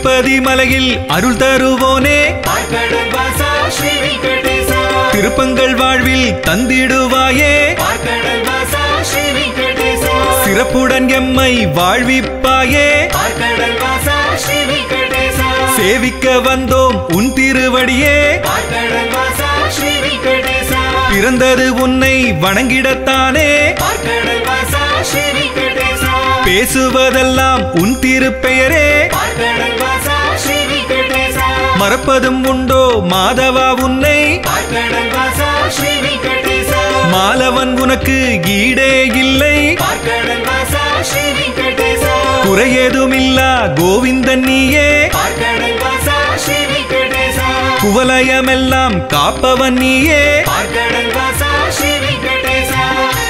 திருப்பதி மலையில் அருள் தருவோனே பார்க்கடல் வாசா ஸ்ரீ வெங்கடேசா திருப்பங்கள் வாழ்வில் தந்திடுவாயே பார்க்கடல் வாசா ஸ்ரீ வெங்கடேசா சிறப்புடன் எம்மை வாழ்விப்பாயே பார்க்கடல் வாசா ஸ்ரீ வெங்கடேசா சேவிக்க வந்தோம் உன் திருவடியே பார்க்கடல் வாசா ஸ்ரீ வெங்கடேசா பிறந்தது உன்னை வணங்கிடத்தானே பார்க்கடல் வாசா ஸ்ரீ வெங்கடேசா பேசுவதெல்லாம் உன் திருப்பெயரே பார்க்கடல் வாசா ஸ்ரீ வெங்கடேசா மறப்பதும் உண்டோ மாதவா உன்னை பார்க்கடல் வாசா ஸ்ரீ வெங்கடேசா மாலவன் உனக்கு ஈடே இல்லை பார்க்கடல் வாசா ஸ்ரீ வெங்கடேசா குறையேதுமில்லா கோவிந்தன் நீயே பார்க்கடல் வாசா ஸ்ரீ வெங்கடேசா குவலயமெல்லாம் காப்பவன் நீயே பார்க்கடல் வாசா ஸ்ரீ வெங்கடேசா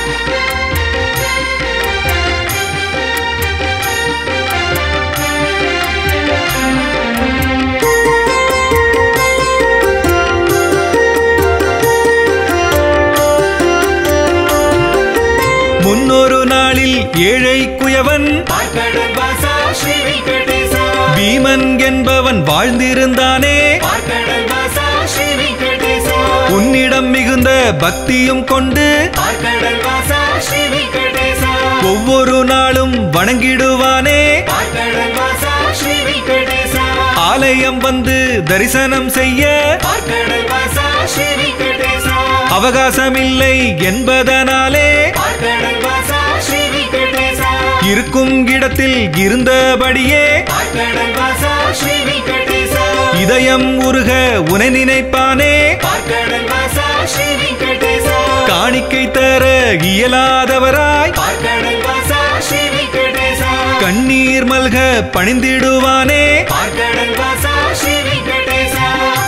முன்னொரு நாளில் ஏழை குயவன் பார்க்கடல் வாசா ஸ்ரீ வெங்கடேசா பீமன் என்பவன் வாழ்ந்திருந்தானே பார்க்கடல் வாசா ஸ்ரீ வெங்கடேசா உன்னிடம் மிகுந்த பக்தியும் கொண்டு பார்க்கடல் வாசா ஸ்ரீ வெங்கடேசா ஒவ்வொரு நாளும் வணங்கிடுவானே பார்க்கடல் வாசா ஸ்ரீ வெங்கடேசா ஆலயம் வந்து தரிசனம் செய்ய பார்க்கடல் வாசா ஸ்ரீ வெங்கடேசா அவகாசமில்லை என்பதனாலே பார்க்கடல் வாசா ஸ்ரீ வெங்கடேசா இருக்கும் இடத்தில் இருந்தபடியே பார்க்கடல் வாசா ஸ்ரீ வெங்கடேசா இதயம் உருக உனை நினைப்பானே பார்க்கடல் வாசா ஸ்ரீ வெங்கடேசா காணிக்கை தர இயலாதவராய் பார்க்கடல் வாசா ஸ்ரீ வெங்கடேசா கண்ணீர் மல்க பணிந்திடுவானே பார்க்கடல் வாசா ஸ்ரீ வெங்கடேசா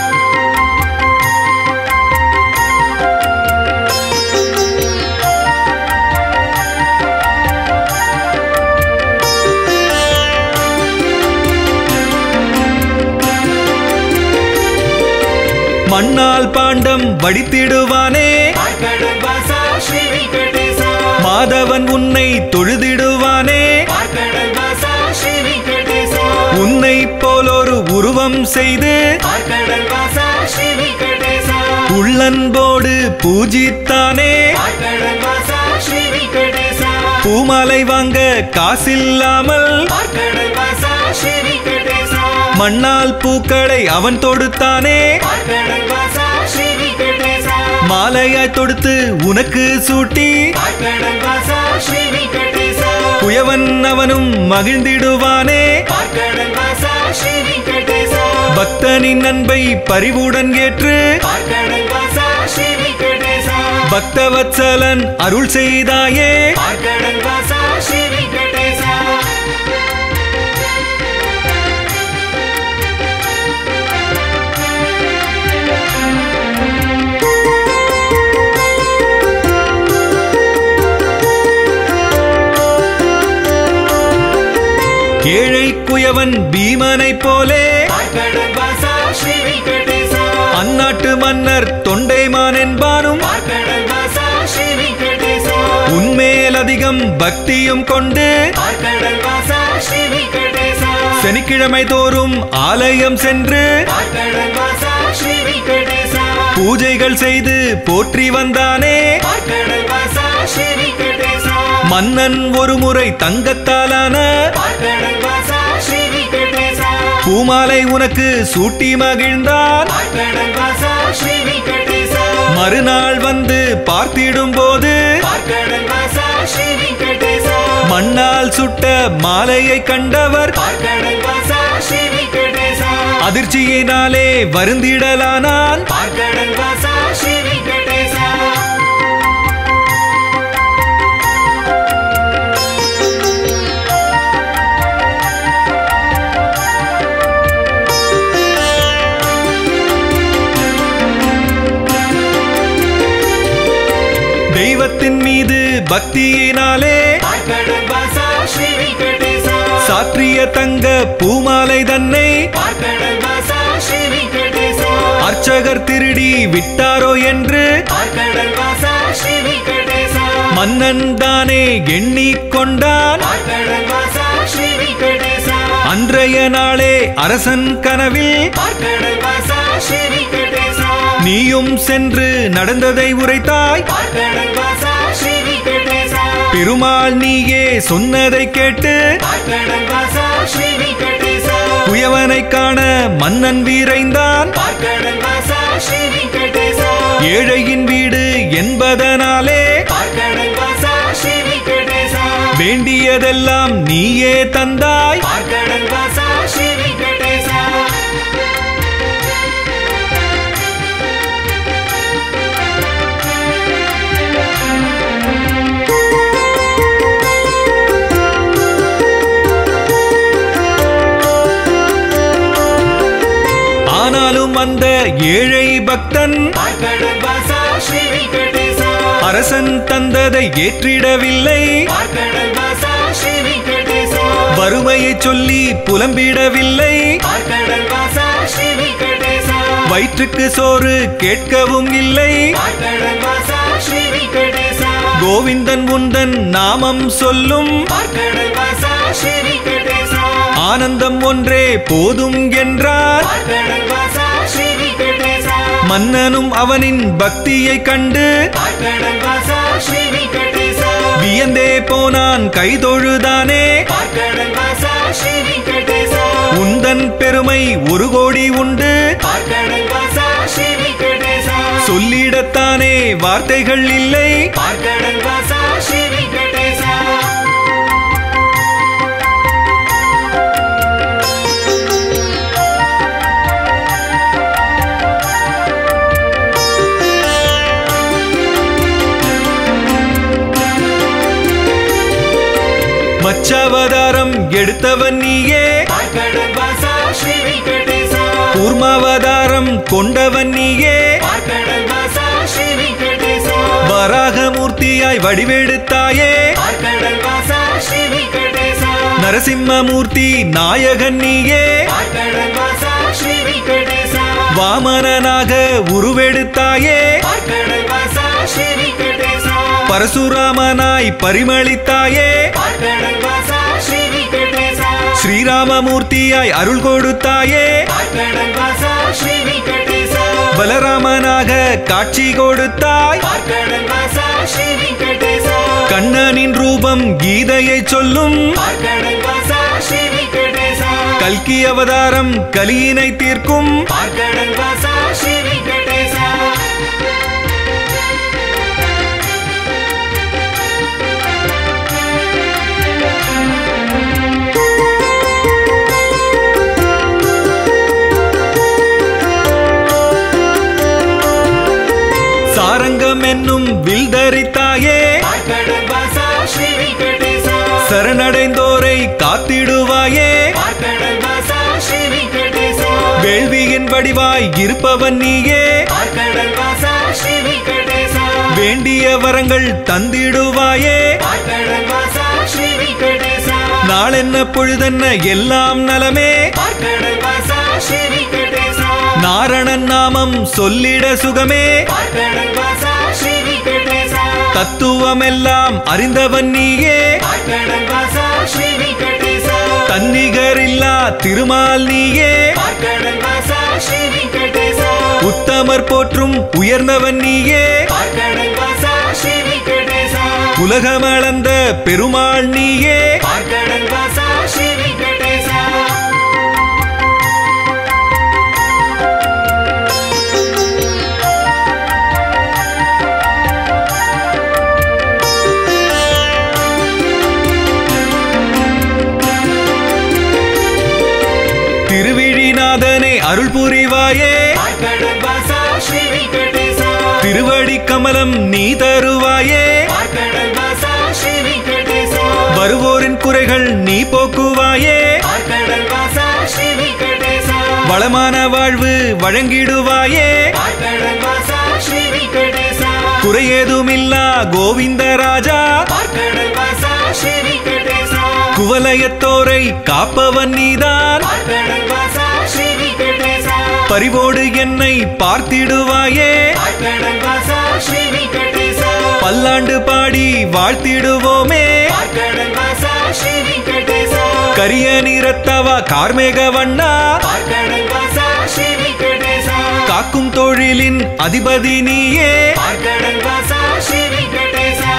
மண்ணால் பாண்டம் வடித்திடுவானே பார்க்கடல் வாசா ஸ்ரீ வெங்கடேசா மாதவன் உன்னை தொழுதிடுவானே பார்க்கடல் வாசா ஸ்ரீ வெங்கடேசா உன்னை போலொரு உருவம் செய்து பார்க்கடல் வாசா ஸ்ரீ வெங்கடேசா உள்ளன்போடு பூஜித்தானே பார்க்கடல் வாசா ஸ்ரீ வெங்கடேசா பூமாலை வாங்க காசில்லாமல் பார்க்கடல் வாசா ஸ்ரீ வெங்கடேசா மண்ணால் பூக்களை அவன் தொடுத்தானே பார்க்கடல் வாசா ஸ்ரீ வெங்கடேசா மாலையாய் தொடுத்து உனக்கு சூட்டி பார்க்கடல் வாசா ஸ்ரீ வெங்கடேசா குயவன் அவனும் மகிழ்ந்திடுவானே பார்க்கடல் வாசா ஸ்ரீ வெங்கடேசா பக்தனின் அன்பை பரிவுடன் ஏற்று பார்க்கடல் வாசா ஸ்ரீ வெங்கடேசா பக்தவத்சலன் அருள் செய்தாயே பார்க்கடல் வாசா ஸ்ரீ வெங்கடேசா ஏழை குயவன் பீமனைப் போலே பார்க்கடல் வாசா ஸ்ரீ வெங்கடேசா அந்நாட்டு மன்னர் தொண்டைமான் என்பானும் பார்க்கடல் வாசா ஸ்ரீ வெங்கடேசா உன்மேல் அதிகம் பக்தியும் கொண்டு பார்க்கடல் வாசா ஸ்ரீ வெங்கடேசா சனிக்கிழமை தோறும் ஆலயம் சென்று பார்க்கடல் வாசா ஸ்ரீ வெங்கடேசா பூஜைகள் செய்து போற்றி வந்தானே பார்க்கடல் வாசா ஸ்ரீ வெங்கடேசா மன்னன் ஒரு முறை தங்கத்தாலான பார்க்கடல் வாசா ஸ்ரீ வெங்கடேசா பூமாலை உனக்கு சூட்டி மகிழ்ந்தான் பார்க்கடல் வாசா ஸ்ரீ வெங்கடேசா மறுநாள் வந்து பார்த்திடும் போது பார்க்கடல் வாசா ஸ்ரீ வெங்கடேசா மண்ணால் சுட்ட மாலையை கண்டவர் பார்க்கடல் வாசா ஸ்ரீ வெங்கடேசா அதிர்ச்சியினாலே வருந்திடலானான் பார்க்கடல் வாசா ஸ்ரீ வெங்கடேசா தெய்வத்தின் மீது பக்தியினாலே பார்க்கடல் வாசா ஸ்ரீ வெங்கடேசா சாற்றிய தங்க பூமாலை தன்னை பார்க்கடல் வாசா ஸ்ரீ வெங்கடேசா அர்ச்சகர் திருடி விட்டாரோ என்று பார்க்கடல் வாசா ஸ்ரீ வெங்கடேசா மன்னன் தானே எண்ணிக்கொண்டான் பார்க்கடல் வாசா ஸ்ரீ வெங்கடேசா அன்றைய நாளே அரசன் கனவில் பார்க்கடல் வாசா ஸ்ரீ வெங்கடேசா நீயும் சென்று நடந்ததை உரைத்தாய் பார்க்கடல் வாசா ஸ்ரீ வெங்கடேசா பெருமாள் நீயே சொன்னதை கேட்டு பார்க்கடல் வாசா ஸ்ரீ வெங்கடேசா குயவனை காண மன்னன் வீரைந்தான் பார்க்கடல் வாசா ஸ்ரீ வெங்கடேசா ஏழையின் வீடு என்பதனாலே பார்க்கடல் வாசா ஸ்ரீ வெங்கடேசா வேண்டியதெல்லாம் நீயே தந்தாய் பார்க்கடல் வாசா ஸ்ரீ வெங்கடேசா ஆனாலும் அந்த ஏழை பக்தன் பார்க்கடல் வாசா ஸ்ரீ வெங்கடேசா அரசன் தந்ததை ஏற்றிடவில்லை பார்க்கடல் வாசா ஸ்ரீ வெங்கடேசா வறுமையை சொல்லி புலம்பிடவில்லை பார்க்கடல் வாசா ஸ்ரீ வெங்கடேசா வயிற்றுக்கு சோறு கேட்கவும் இல்லை பார்க்கடல் வாசா ஸ்ரீ வெங்கடேசா கோவிந்தன் உந்தன் நாமம் சொல்லும் பார்க்கடல் வாசா ஸ்ரீ வெங்கடேசா ஆனந்தம் ஒன்றே போதும் என்றார் பார்க்கடல் வாசா ஸ்ரீ வெங்கடேசா மன்னனும் அவனின் பக்தியை கண்டு பார்க்கடல் வாசா ஸ்ரீ வெங்கடேசா வியந்தே போனான் கைதொழுதானே பார்க்கடல் வாசா ஸ்ரீ வெங்கடேசா உந்தன் பெருமை ஒரு கோடி உண்டு பார்க்கடல் வாசா ஸ்ரீ வெங்கடேசா சொல்லிடத்தானே வார்த்தைகள் இல்லை பார்க்கடல் வாசா ஸ்ரீ வெங்கடேசா மச்சாவதாரம் எடுத்தவன் நீயே பார்க்கடல் வாசா ஸ்ரீ வெங்கடேசா கூர்மாவதாரம் கொண்டவன் நீயே பார்க்கடல் வாசா ஸ்ரீ வெங்கடேசா வராகமூர்த்தியாய் வடிவெடுத்தாயே பார்க்கடல் வாசா ஸ்ரீ வெங்கடேசா நரசிம்மமூர்த்தி நாயகன் நீயே பார்க்கடல் வாசா ஸ்ரீ வெங்கடேசா வாமனனாக உருவெடுத்தாயே பார்க்கடல் வாசா ஸ்ரீ வெங்கடேசா பரசுராமனாய் பரிமளித்தாயே பார்க்கடல் வாசா ஸ்ரீ வெங்கடேசா ஸ்ரீராமமூர்த்தியாய் அருள் கொடுத்தாயே பார்க்கடல் வாசா ஸ்ரீ வெங்கடேசா பலராமனாக காட்சி கொடுத்தாய் பார்க்கடல் வாசா ஸ்ரீ வெங்கடேசா கண்ணனின் ரூபம் கீதையை சொல்லும் பார்க்கடல் வாசா ஸ்ரீ வெங்கடேசா கல்கி அவதாரம் கலியினை தீர்க்கும் பார்க்கடல் வாசா ஸ்ரீ வெங்கடேசா சாரங்கம் என்னும் வில் தரித்தாயே பார்க்கடல் வாசா ஸ்ரீ வெங்கடேசா சரணடைந்தோரை காத்திடுவாயே பார்க்கடல் வாசா ஸ்ரீ வெங்கடேசா வேள்வியின் வடிவாய் இருப்பவன் நீயே பார்க்கடல் வாசா ஸ்ரீ வெங்கடேசா வேண்டிய வரங்கள் தந்திடுவாயே பார்க்கடல் வாசா ஸ்ரீ வெங்கடேசா நாளென்ன பொழுதென்ன எல்லாம் நலமே பார்க்கடல் வாசா ஸ்ரீ வெங்கடேசா நாரணன் நாமம் சொல்லிட சுகமே பார்க்கடல் வாசா ஸ்ரீ வெங்கடேசா தத்துவமெல்லாம் அறிந்தவன் நீயே பார்க்கடல் வாசா ஸ்ரீ வெங்கடேசா தன்னிகரில்லா திருமால் நீயே பார்க்கடல் வாசா ஸ்ரீ வெங்கடேசா உத்தமர் போற்றும் உயர்ந்தவன் நீயே பார்க்கடல் வாசா ஸ்ரீ வெங்கடேசா உலகமளந்த பெருமாள் நீயே பார்க்கடல் வாசா ஸ்ரீ வெங்கடேசா திருவிழிநாதனை அருள் புரிவாயே பார்க்கடல் வாசா ஸ்ரீ வெங்கடேசா திருவடி கமலம் நீ தருவாயே பார்க்கடல் வாசா ஸ்ரீ வெங்கடேசா வருவோரின் குறைகள் நீ போக்குவாயே பார்க்கடல் வாசா ஸ்ரீ வெங்கடேசா வளமான வாழ்வு வழங்கிடுவாயே பார்க்கடல் வாசா ஸ்ரீ வெங்கடேசா குறையேதுமில்லா கோவிந்தராஜா பார்க்கடல் வாசா ஸ்ரீ வெங்கடேசா குவலயத்தோரை காப்பவன் நீதான் பார்க்கடல் வாசா ஸ்ரீ வெங்கடேசா பரிவோடு என்னை பார்த்திடுவாயே பார்க்கடல் வாசா ஸ்ரீ வெங்கடேசா பல்லாண்டு பாடி வாழ்த்திடுவோமே பார்க்கடல் வாசா ஸ்ரீ வெங்கடேசா கரிய நிறத்தவா கார்மேக வண்ணா பார்க்கடல் வாசா ஸ்ரீ வெங்கடேசா காக்கும் தொழிலின் அதிபதி நீயே பார்க்கடல் வாசா ஸ்ரீ வெங்கடேசா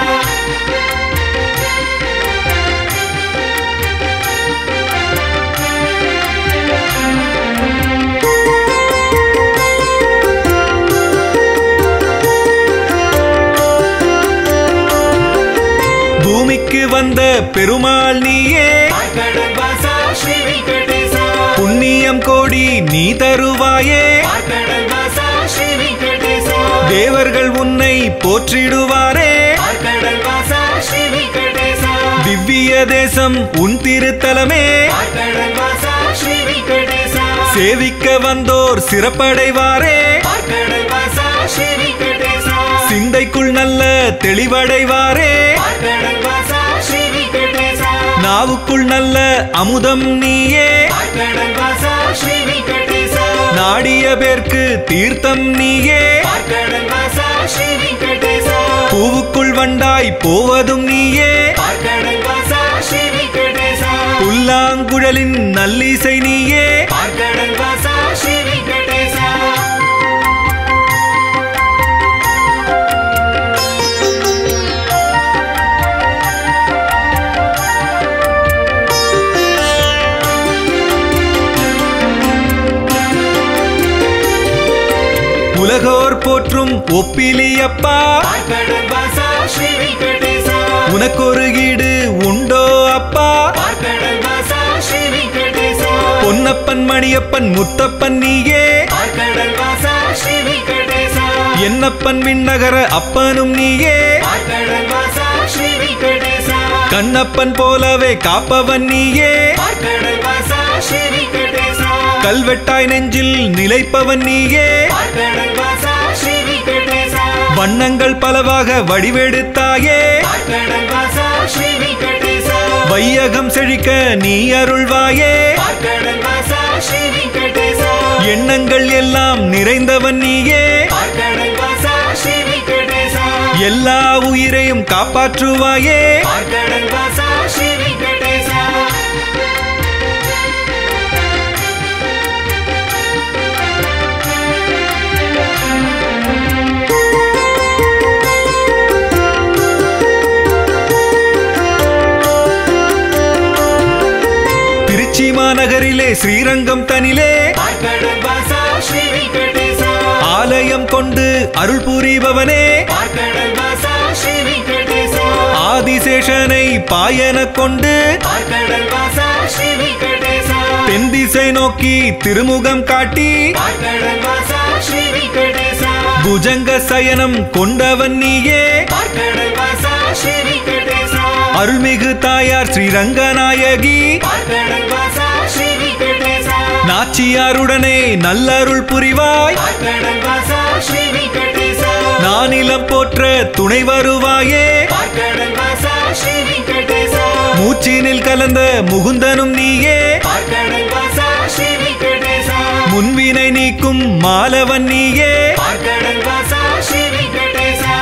பூமிக்கு வந்த பெருமாள் நீயே பார்க்கடல் வாசா ஸ்ரீ வெங்கடேசா புண்ணியம் கோடி நீ தருவாயே பார்க்கடல் வாசா ஸ்ரீ வெங்கடேசா தேவர்கள் உன்னை போற்றிடுவாரே பார்க்கடல் வாசா ஸ்ரீ வெங்கடேசா திவ்ய தேசம் உன் திருத்தலமே பார்க்கடல் வாசா ஸ்ரீ வெங்கடேசா சேவிக்க வந்தோர் சிறப்படைவாரே பார்க்கடல் வாசா ஸ்ரீ வெங்கடேசா சிந்தைக்குள் நல்ல தெளிவடைவாரே பார்க்கடல் வாசா ஸ்ரீ வெங்கடேசா நாவுக்குள் நல்ல அமுதம் நீயே பார்க்கடல் வாசா ஸ்ரீ வெங்கடேசா நாடிய பேர்க்கு தீர்த்தம் நீயே பார்க்கடல் வாசா ஸ்ரீ வெங்கடேசா பூவுக்குள் வண்டாய் போவதும் நீயே பார்க்கடல் வாசா ஸ்ரீ வெங்கடேசா புல்லாங்குழலின் நல்லிசை நீயே பார்க்கடல் வாசா ஸ்ரீ வெங்கடேசா உலகோர் போற்றும் ஒப்பிலியப்பா பார்க்கடல் வாசா ஸ்ரீ வெங்கடேசா உனக்கொரு ஈடு உண்டோ அப்பா பார்க்கடல் வாசா ஸ்ரீ வெங்கடேசா பொன்னப்பன் மணியப்பன் முத்தப்பன் நீயே பார்க்கடல் வாசா ஸ்ரீ வெங்கடேசா என்னப்பன் விண்ணகர அப்பனும் நீயே பார்க்கடல் வாசா ஸ்ரீ வெங்கடேசா கண்ணப்பன் போலவே காப்பவன் நீயே பார்க்கடல் வாசா ஸ்ரீ வெங்கடேசா கல்வெட்டாய் நெஞ்சில் நிலைப்பவன் நீயே பார்க்கடல் வாசா ஸ்ரீ வெங்கடேசா வண்ணங்கள் பலவாக வடிவெடுத்தாயே பார்க்கடல் வாசா ஸ்ரீ வெங்கடேசா வையகம் செழிக்க நீ அருள்வாயே பார்க்கடல் வாசா ஸ்ரீ வெங்கடேசா எண்ணங்கள் எல்லாம் நிறைந்தவன் நீயே பார்க்கடல் வாசா ஸ்ரீ வெங்கடேசா எல்லா உயிரையும் காப்பாற்றுவாயே பார்க்கடல் வாசா ஸ்ரீ வெங்கடேசா திருச்சி மாநகரிலே ஸ்ரீரங்கம் தனிலே பார்க்கடல் வாசா ஸ்ரீ வெங்கடேசா ஆலயம் கொண்டு அருள் புரிபவனே பார்க்கடல் வாசா ஸ்ரீ வெங்கடேசா ஆதிசேஷனை பாயன கொண்டு பார்க்கடல் வாசா ஸ்ரீ வெங்கடேசா தென் திசை நோக்கி திருமுகம் காட்டி பார்க்கடல் வாசா ஸ்ரீ வெங்கடேசா புஜங்க சயனம் கொண்டவன் நீயே பார்க்கடல் வாசா ஸ்ரீ வெங்கடேசா அருள்மிகு தாயார் ஸ்ரீரங்கநாயகி பார்க்கடல் வாசா ஸ்ரீ வெங்கடேசா நாச்சியாருடனே நல்லருள் புரிவாய் பார்க்கடல் வாசா ஸ்ரீ வெங்கடேசா நானிலம் போற்ற துணை வருவாயே பார்க்கடல் வாசா ஸ்ரீ வெங்கடேசா மூச்சினில் கலந்த முகுந்தனும் நீயே பார்க்கடல் வாசா ஸ்ரீ வெங்கடேசா முன்வினை நீக்கும் மாலவன் நீயே பார்க்கடல் வாசா ஸ்ரீ வெங்கடேசா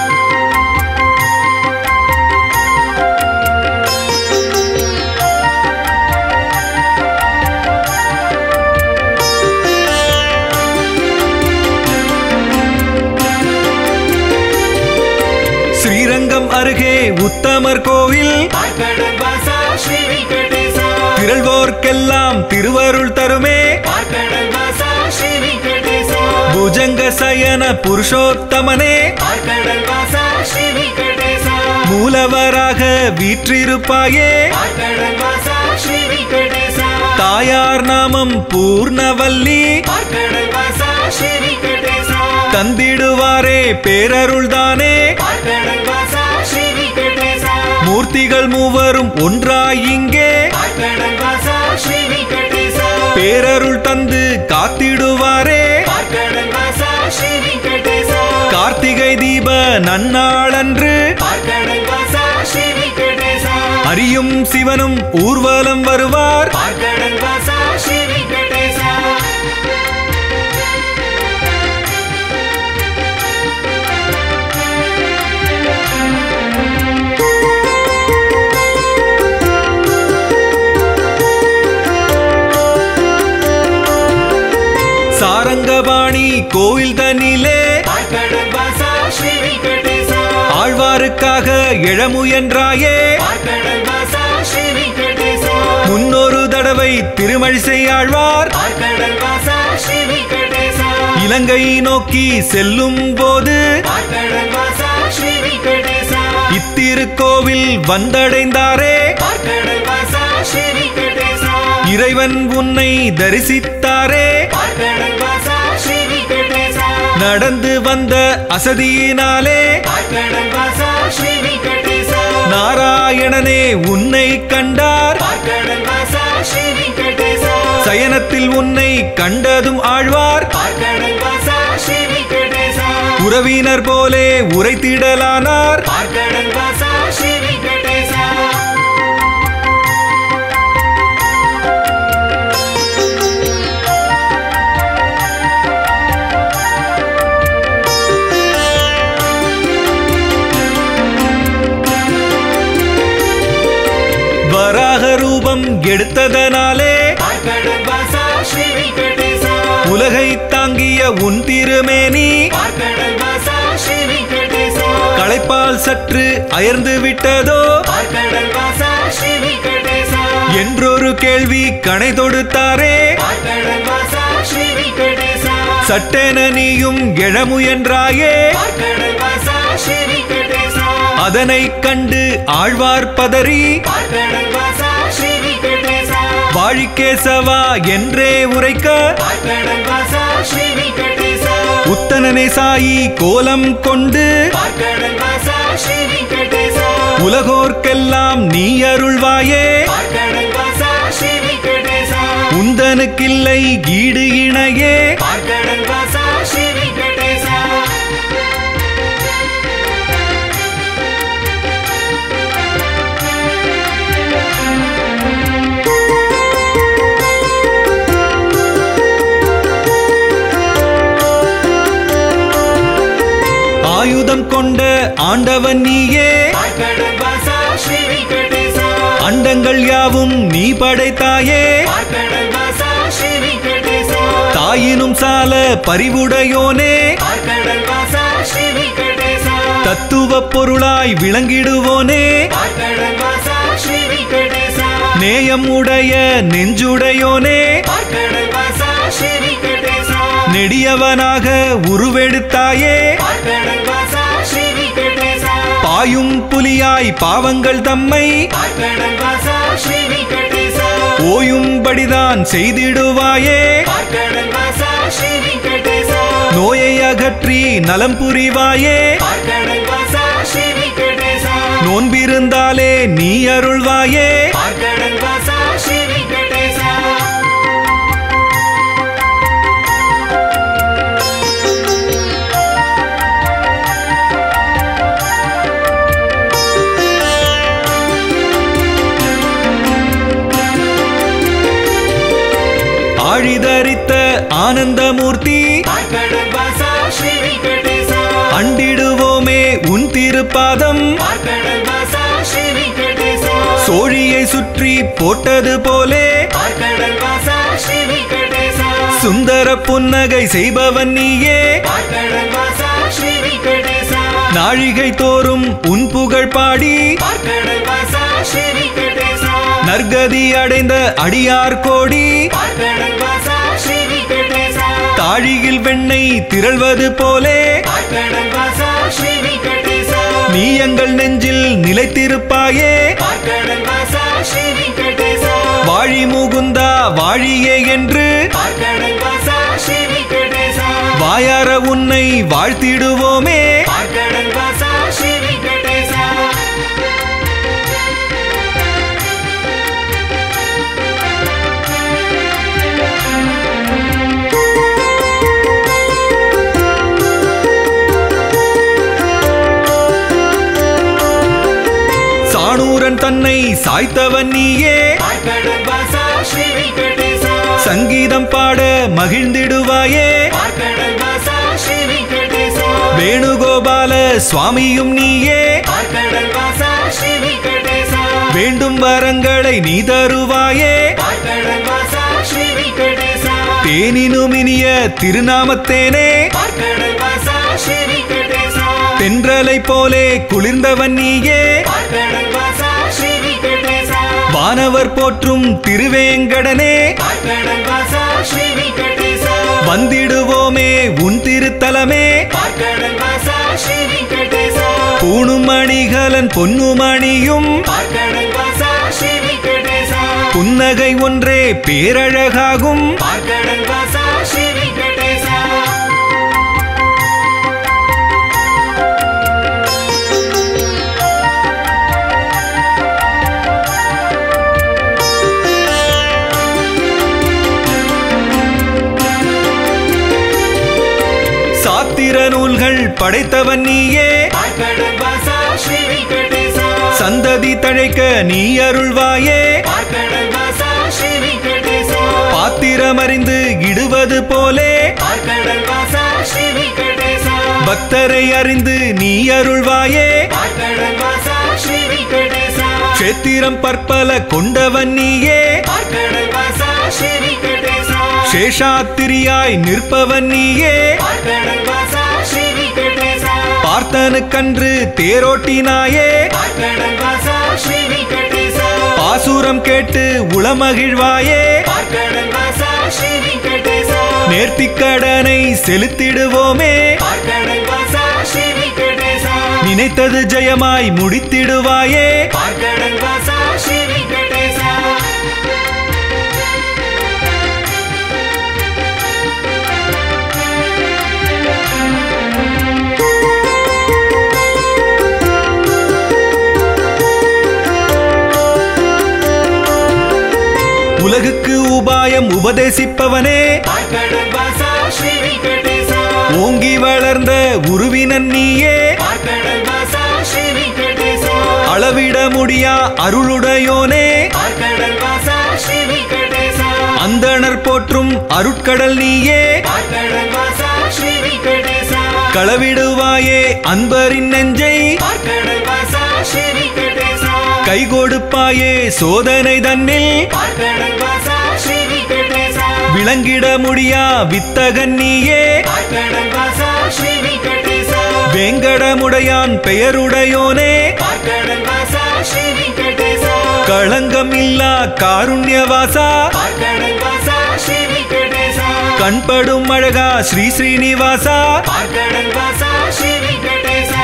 ஸ்ரீரங்கம் அருகே உத்தமர் கோவில் பார்க்கடல் வாசா ஸ்ரீ வெங்கடேசா திரள்வோர்க்கெல்லாம் திருவருள் தருமே பார்க்கடல் வாசா ஸ்ரீ வெங்கடேசா புஜங்க சயன புருஷோத்தமனே பார்க்கடல் வாசா ஸ்ரீ வெங்கடேசா மூலவராக வீற்றிருப்பாயே பார்க்கடல் வாசா ஸ்ரீ வெங்கடேசா தாயார் நாமம் பூர்ணவல்லி பார்க்கடல் வாசா ஸ்ரீ வெங்கடேசா தந்திடுவாரே பேரருள்தானே பார்க்கடல் வாசா ஸ்ரீ வெங்கடேசா மூர்த்திகள் மூவரும் ஒன்றாய் இங்கே பார்க்கடல் வாசா ஸ்ரீ வெங்கடேசா பேரருள் தந்து காத்திடுவாரே பார்க்கடல் வாசா ஸ்ரீ வெங்கடேசா கார்த்திகை தீப நன்னாளன்று பார்க்கடல் வாசா ஸ்ரீ வெங்கடேசா அரியும் சிவனும் ஊர்வலம் வருவார் பார்க்கடல் வாசா ஸ்ரீ வெங்கடேசா கோவில் தனிலே பார்க்கடல் வாசா ஸ்ரீ வெங்கடேசா ஆழ்வாருக்காக எழமுயன்றாயே பார்க்கடல் வாசா ஸ்ரீ வெங்கடேசா முன்னொரு தடவை திருமழிசை ஆழ்வார் பார்க்கடல் வாசா ஸ்ரீ வெங்கடேசா இலங்கை நோக்கி செல்லும் போது பார்க்கடல் வாசா ஸ்ரீ வெங்கடேசா இத்திருக்கோவில் வந்தடைந்தாரே பார்க்கடல் வாசா ஸ்ரீ வெங்கடேசா இறைவன் உன்னை தரிசித்தாரே பார்க்கடல் வாசா ஸ்ரீ வெங்கடேசா நடந்து வந்த அசதியினாலே பார்க்கடல் வாசா ஸ்ரீ வெங்கடேசா நாராயணனே உன்னை கண்டார் பார்க்கடல் வாசா ஸ்ரீ வெங்கடேசா சயனத்தில் உன்னை கண்டதும் ஆழ்வார் பார்க்கடல் வாசா ஸ்ரீ வெங்கடேசா உறவினர் போலே உரைத்திடலானார் பார்க்கடல் வாசா ஸ்ரீ வெங்கடேசா வராக ரூபம் எடுத்ததனாலே பார்க்கடல் வாசா ஸ்ரீ வெங்கடேசா உலகை தாங்கிய உன் திருமேனி பார்க்கடல் வாசா ஸ்ரீ வெங்கடேசா களைப்பால் சற்று அயர்ந்து விட்டதோ பார்க்கடல் வாசா ஸ்ரீ வெங்கடேசா என்றொரு கேள்வி கணை தொடுத்தாரே பார்க்கடல் வாசா ஸ்ரீ வெங்கடேசா சட்டென நீயும் எழமுயன்றாயே பார்க்கடல் வாசா ஸ்ரீ வெங்கடேசா அதனை கண்டு ஆழ்வார் பதறி பார்க்கடல் வாசா ஸ்ரீ வெங்கடேசா வாழிக்கேசவா என்றே உரைக்க பார்க்கடல் வாசா ஸ்ரீ வெங்கடேசா உத்தனனே சாயி கோலம் கொண்டு பார்க்கடல் வாசா ஸ்ரீ வெங்கடேசா உலகோர்க்கெல்லாம் நீ அருள்வாயே பார்க்கடல் வாசா ஸ்ரீ வெங்கடேசா உந்தனுக்கில்லை ஈடு இணையே பார்க்கடல் வாசா ஸ்ரீ வெங்கடேசா ஆயுதம் கொண்ட ஆண்டவன் நீயே பார்க்கடல் வாசா ஸ்ரீ வெங்கடேசா அண்டங்கள் யாவும் நீ படைத்தாயே பார்க்கடல் வாசா ஸ்ரீ வெங்கடேசா தாயினும் சால பரிவுடையோனே பார்க்கடல் வாசா ஸ்ரீ வெங்கடேசா தத்துவ பொருளாய் விளங்கிடுவோனே பார்க்கடல் வாசா ஸ்ரீ வெங்கடேசா நேயம் உடைய நெஞ்சுடையோனே பார்க்கடல் வாசா ஸ்ரீ வெங்கடேசா நெடியவனாக உருவெடுத்தாயே பார்க்கடல் வாசா ஸ்ரீ வெங்கடேசா பாயும் புலியாய் பாவங்கள் தம்மை பார்க்கடல் வாசா ஸ்ரீ வெங்கடேசா ஓயும்படிதான் செய்திடுவாயே பார்க்கடல் வாசா ஸ்ரீ வெங்கடேசா நோயை அகற்றி நலம் புரிவாயே பார்க்கடல் வாசா ஸ்ரீ வெங்கடேசா நோன்பிருந்தாலே நீ அருள்வாயே பார்க்கடல் வாசா ஸ்ரீ வெங்கடேசா ஆழிதரித்த ஆனந்தமூர்த்தி பார்க்கடல் வாசா ஸ்ரீ வெங்கடேசா அண்டிடுவோமே உன் திருப்பாதம் பார்க்கடல் வாசா ஸ்ரீ வெங்கடேசா சோழியை சுற்றி போட்டது போலே பார்க்கடல் வாசா ஸ்ரீ வெங்கடேசா சுந்தர புன்னகை செய்பவன் நீயே பார்க்கடல் வாசா ஸ்ரீ வெங்கடேசா நாழிகை தோறும் உன் புகழ் பாடி பார்க்கடல் வாசா ஸ்ரீ வெங்கடேசா நற்கதி அடைந்த அடியார் கோடி பார்க்கடல் வாசா ஸ்ரீ வெங்கடேசா தாழியில் வெண்ணெய் திரள்வது போலே பார்க்கடல் வாசா ஸ்ரீ வெங்கடேசா நீ எங்கள் நெஞ்சில் நிலைத்திருப்பாயே பார்க்கடல் வாசா ஸ்ரீ வெங்கடேசா வாழி முகுந்தா வாழியே என்று பார்க்கடல் வாசா ஸ்ரீ வெங்கடேசா வாயார உன்னை வாழ்த்திடுவோமே பார்க்கடல் வாசா ஸ்ரீ வெங்கடேசா சாணூரன் தன்னை சாய்த்தவன் நீயே பார்க்கடல் வாசா ஸ்ரீ வெங்கடேசா சங்கீதம் பாட மகிழ்ந்திடுவாயே பார்க்கடல் வாசா ஸ்ரீ வெங்கடேசா வேணுகோபால சுவாமியும் நீயே பார்க்கடல் வாசா ஸ்ரீ வெங்கடேசா வேண்டும் வரங்களை நீ தருவாயே பார்க்கடல் வாசா ஸ்ரீ வெங்கடேசா தேனினும் இனிய திருநாமத்தேனே பார்க்கடல் வாசா ஸ்ரீ வெங்கடேசா தென்றலை போலே குளிர்ந்தவன் நீயே பார்க்கடல் வாசா ஸ்ரீ வெங்கடேசா வானவர் போற்றும் திருவேங்கடனே பார்க்கடல் வாசா ஸ்ரீ வெங்கடேசா வந்திடுவோமே உன் திருத்தலமே பார்க்கடல் வாசா ஸ்ரீ வெங்கடேசா பூணும் அணிகலன் பொன்னுமணியும் பார்க்கடல் வாசா ஸ்ரீ வெங்கடேசா புன்னகை ஒன்றே பேரழகாகும் பார்க்கடல் வாசா ஸ்ரீ வெங்கடேசா சாத்திர நூல்கள் படைத்தவன் நீயே பார்க்கடல் வாசா ஸ்ரீ வெங்கடேசா சந்ததி தழைக்க நீ அருள்வாயே பார்க்கடல் வாசா ஸ்ரீ வெங்கடேசா பாத்திரமறிந்து இடுவது போலே பார்க்கடல் வாசா ஸ்ரீ வெங்கடேசா பக்தரை அறிந்து நீ அருள்வாயே பார்க்கடல் வாசா ஸ்ரீ வெங்கடேசா கஷேத்திரம் பற்பல கொண்டவன் நீயே பார்க்கடல் வாசா ஸ்ரீ வெங்கடேசா சேஷாத்திரியாய் நிற்பவன் நீயே பார்க்கடல் வாசா ஸ்ரீ வெங்கடேசா பார்த்தனுக்கன்று தேரோட்டினாயே பார்க்கடல் வாசா ஸ்ரீ வெங்கடேசா பாசுரம் கேட்டு உளமகிழ்வாயே பார்க்கடல் வாசா ஸ்ரீ வெங்கடேசா நேர்த்திக்கடனை செலுத்திடுவோமே பார்க்கடல் வாசா ஸ்ரீ வெங்கடேசா நினைத்தது ஜெயமாய் முடித்திடுவாயே பார்க்கடல் வாசா ஸ்ரீ வெங்கடேசா உலகுக்கு உபாயம் உபதேசிப்பவனே பார்க்கடல் வாசா ஸ்ரீ வெங்கடேசா ஓங்கி வளர்ந்த உருவினன் நீயே பார்க்கடல் வாசா ஸ்ரீ வெங்கடேசா அளவிட முடியா அருளுடையோனே பார்க்கடல் வாசா ஸ்ரீ வெங்கடேசா அந்தணர் போற்றும் அருட்கடல் நீயே பார்க்கடல் வாசா ஸ்ரீ வெங்கடேசா களவிடுவாயே அன்பரின் நெஞ்சை பார்க்கடல் வாசா ஸ்ரீ வெங்கடேசா கை கொடுப்பாயே சோதனை தன்னில் பார்க்கடல் வாசா ஸ்ரீ வெங்கடேசா விளங்கிட முடியா வித்தகன் நீயே பார்க்கடல் வாசா ஸ்ரீ வெங்கடேசா வேங்கடமுடையான் பெயருடையோனே பார்க்கடல் வாசா ஸ்ரீ வெங்கடேசா களங்கம் இல்லா காருண்யவாசா பார்க்கடல் வாசா ஸ்ரீ வெங்கடேசா கண்படும் அழகா ஸ்ரீ ஸ்ரீனிவாசா பார்க்கடல் வாசா ஸ்ரீ வெங்கடேசா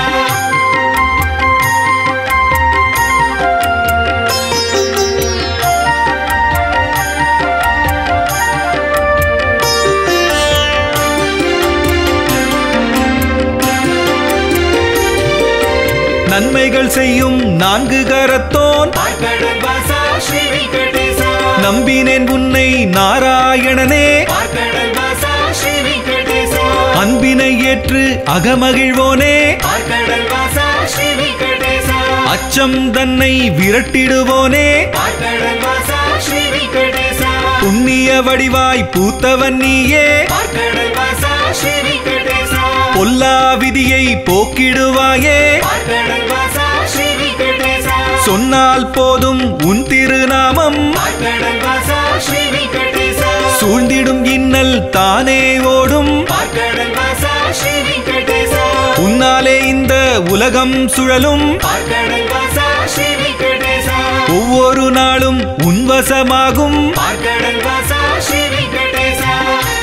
நன்மைகள் செய்யும் நான்கு கரத்தோன் பார்க்கடல் வாசா ஸ்ரீ வெங்கடேசா நம்பினேன் உன்னை நாராயணனே பார்க்கடல் வாசா ஸ்ரீ வெங்கடேசா அன்பினை ஏற்று அகமகிழ்வோனே பார்க்கடல் வாசா ஸ்ரீ வெங்கடேசா அச்சம் தன்னை விரட்டிடுவோனே பார்க்கடல் வாசா ஸ்ரீ வெங்கடேசா புண்ணிய வடிவாய் பூத்தவன் நீயே பார்க்கடல் வாசா ஸ்ரீ வெங்கடேசா பொல்லா விதியை போக்கிடுவாயே பார்க்கடல் வாசா ஸ்ரீ வெங்கடேசா சொன்னால் போதும் உன் திருநாமம் பார்க்கடல் வாசா ஸ்ரீ வெங்கடேசா சூழ்ந்திடும் இன்னல் தானே ஓடும் பார்க்கடல் வாசா ஸ்ரீ வெங்கடேசா உன்னாலே இந்த உலகம் சுழலும் பார்க்கடல் வாசா ஸ்ரீ வெங்கடேசா ஒவ்வொரு நாளும் உன்வசமாகும் பார்க்கடல் வாசா ஸ்ரீ வெங்கடேசா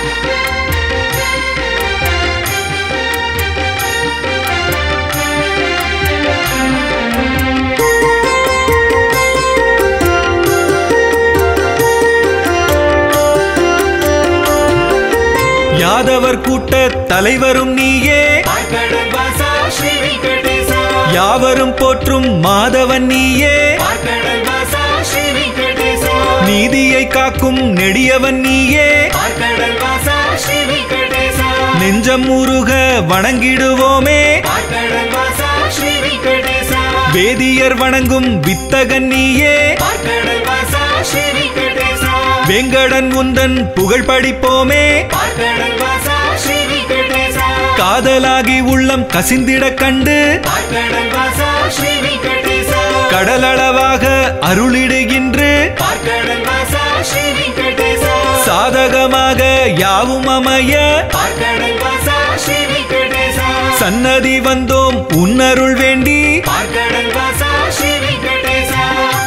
யாதவர் கூட்ட தலைவரும் நீயே பார்க்கடல் வாசா ஸ்ரீ வெங்கடேசா யாவரும் போற்றும் மாதவன் நீயே பார்க்கடல் வாசா ஸ்ரீ வெங்கடேசா நீதியை காக்கும் நெடியவன் நீயே பார்க்கடல் வாசா ஸ்ரீ வெங்கடேசா நெஞ்சம் உருக வணங்கிடுவோமே பார்க்கடல் வாசா ஸ்ரீ வெங்கடேசா வேதியர் வணங்கும் வித்தகன் நீயே பார்க்கடல் வாசா ஸ்ரீ வெங்கடேசா வேங்கடன் உந்தன் புகழ் படிப்போமே பார்க்கடல் வாசா ஸ்ரீ வெங்கடேசா காதலாகி உள்ளம் கசிந்திட கண்டு பார்க்கடல் வாசா ஸ்ரீ வெங்கடேசா கடலளவாக அருளிடுகின்று பார்க்கடல் வாசா ஸ்ரீ வெங்கடேசா சாதகமாக யாவும் அமைய பார்க்கடல் வாசா ஸ்ரீ வெங்கடேசா சன்னதி வந்தோம் உன்னருள் வேண்டி பார்க்கடல் வாசா ஸ்ரீ வெங்கடேசா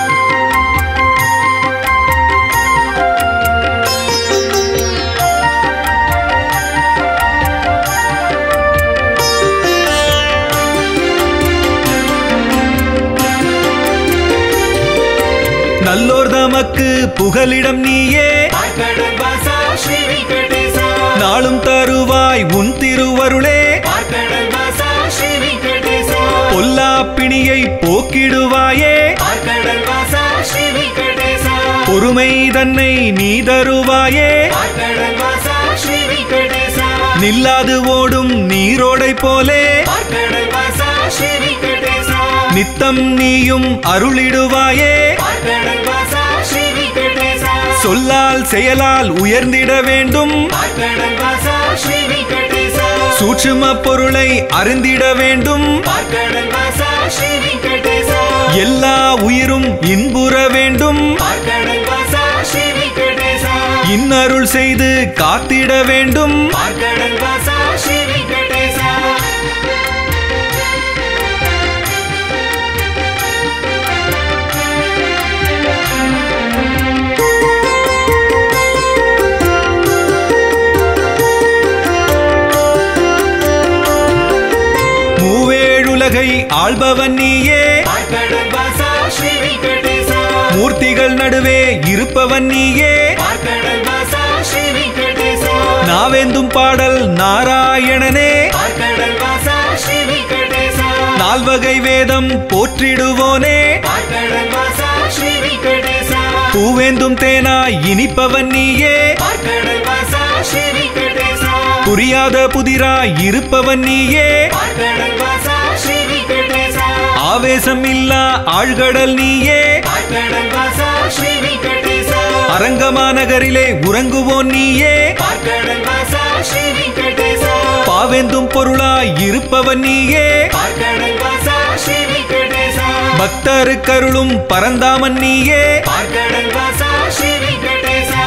நல்லோர் தமக்கு புகலிடம் நீயே பார்க்கடல் வாசா ஸ்ரீ வெங்கடேசா நாளும் தருவாய் உன் திருவருளே பார்க்கடல் வாசா ஸ்ரீ வெங்கடேசா பொல்லா பிணியை போக்கிடுவாயே பார்க்கடல் வாசா ஸ்ரீ வெங்கடேசா பொறுமை தன்னை நீ தருவாயே பார்க்கடல் வாசா ஸ்ரீ வெங்கடேசா நில்லாது ஓடும் நீரோடை போலே பார்க்கடல் வாசா ஸ்ரீ வெங்கடேசா நித்தம் நீயும் அருளிடுவாயே பார்க்கடல் வாசா ஸ்ரீ வெங்கடேசா சொல்லால் செயலால் உயர்ந்திட வேண்டும் பார்க்கடல் வாசா ஸ்ரீ வெங்கடேசா சூட்சும பொருளை அறிந்திட வேண்டும் பார்க்கடல் வாசா ஸ்ரீ வெங்கடேசா எல்லா உயிரும் இன்புற வேண்டும் பார்க்கடல் வாசா ஸ்ரீ வெங்கடேசா இன்னருள் செய்து காத்திட வேண்டும் பார்க்கடல் வாசா ஸ்ரீ வெங்கடேசா மூவேழுலகை ஆள்பவன் நீயே பார்க்கடல் வாசா ஸ்ரீ வெங்கடேசா மூர்த்திகள் நடுவே இருப்பவன் நீயே பார்க்கடல் வாசா ஸ்ரீ வெங்கடேசா நாவேந்தும் பாடல் நாராயணனே பார்க்கடல் வாசா ஸ்ரீ வெங்கடேசா நால்வகை வேதம் போற்றிடுவோனே பார்க்கடல் வாசா ஸ்ரீ வெங்கடேசா பூவேந்தும் தேனாய் இனிப்பவன் நீயே பார்க்கடல் வாசா ஸ்ரீ வெங்கடேசா புரியாத புதிராய் இருப்பவன் நீயே பார்க்கடல் வாசா ஸ்ரீ வெங்கடேசா ஆவேசம் இல்லா ஆழ்கடல் நீயே பார்க்கடல் வாசா ஸ்ரீ வெங்கடேசா அரங்கமா நகரிலே உறங்குவோன் நீயே பார்க்கடல் வாசா ஸ்ரீ வெங்கடேசா பாவேந்தும் பொருளாய் இருப்பவன் நீயே பார்க்கடல் வாசா ஸ்ரீ வெங்கடேசா பக்தருக்கருளும் பரந்தாமன் நீயே பார்க்கடல் வாசா ஸ்ரீ வெங்கடேசா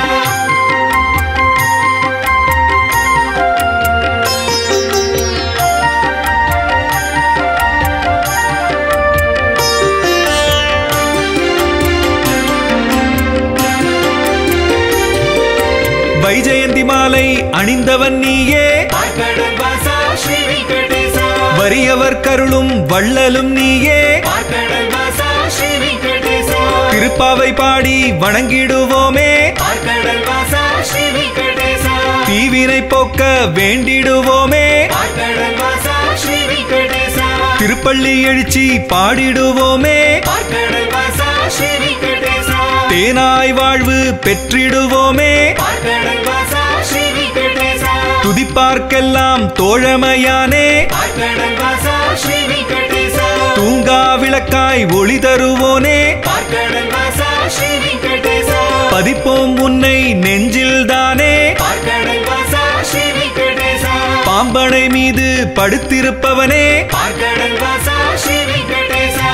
வைஜெயந்தி மாலை அணிந்தவன் நீயே பார்க்கடல் வாசா ஸ்ரீ வெங்கடேசா வறியவர் கருளும் வள்ளலும் நீயே பார்க்கடல் வாசா ஸ்ரீ வெங்கடேசா திருப்பாவை பாடி வணங்கிடுவோமே பார்க்கடல் வாசா ஸ்ரீ வெங்கடேசா தீவினை போக்க வேண்டிடுவோமே பார்க்கடல் வாசா ஸ்ரீ வெங்கடேசா திருப்பள்ளி எழுச்சி பாடிடுவோமே பார்க்கடல் வாசா ஸ்ரீ வெங்கடேசா தேனாய் வாழ்வு பெற்றிடுவோமே பார்க்கடல் வாசா ஸ்ரீ வெங்கடேசா துதிப்பார்க்கெல்லாம் தோழமையானே பார்க்கடல் வாசா ஸ்ரீ வெங்கடேசா தூங்கா விளக்காய் ஒளி தருவோனே பார்க்கடல் வாசா ஸ்ரீ வெங்கடேசா பதிப்போம் உன்னை நெஞ்சில்தானே பார்க்கடல் வாசா ஸ்ரீ வெங்கடேசா பாம்பனை மீது படுத்திருப்பவனே பார்க்கடல் வாசா ஸ்ரீ வெங்கடேசா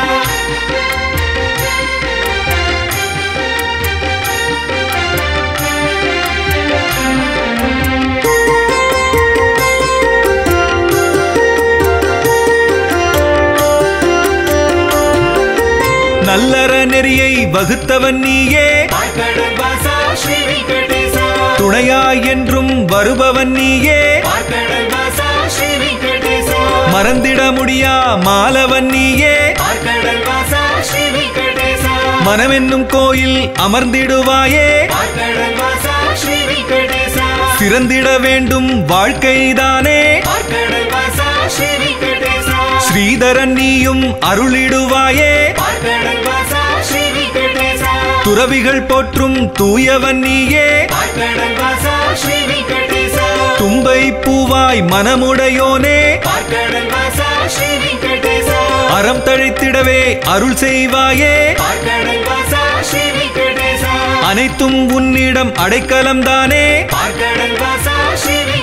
நல்லற நெறியை வகுத்தவன் நீயே பார்க்கடல் வாசா ஸ்ரீ வெங்கடேசா துணையாய் என்றும் வருபவன் நீயே பார்க்கடல் வாசா ஸ்ரீ வெங்கடேசா மறந்திட முடியா மாலவன் நீயே பார்க்கடல் வாசா ஸ்ரீ வெங்கடேசா மனமென்னும் கோயில் அமர்ந்திடுவாயே பார்க்கடல் வாசா ஸ்ரீ வெங்கடேசா சிறந்திட வேண்டும் வாழ்க்கைதானே பார்க்கடல் வாசா ஸ்ரீ வெங்கடேசா ஸ்ரீதரன் நீயும் அருளிடுவாயே பார்க்கடல் வாசா ஸ்ரீ வெங்கடேசா துறவிகள் போற்றும் தூயவன் நீயே பார்க்கடல் வாசா ஸ்ரீ வெங்கடேசா தும்பை பூவாய் மனமுடையோனே பார்க்கடல் வாசா ஸ்ரீ வெங்கடேசா அறம் தழைத்திடவே அருள் செய்வாயே பார்க்கடல் வாசா ஸ்ரீ வெங்கடேசா அனைத்தும் உன்னிடம் அடைக்கலம்தானே பார்க்கடல் வாசா ஸ்ரீ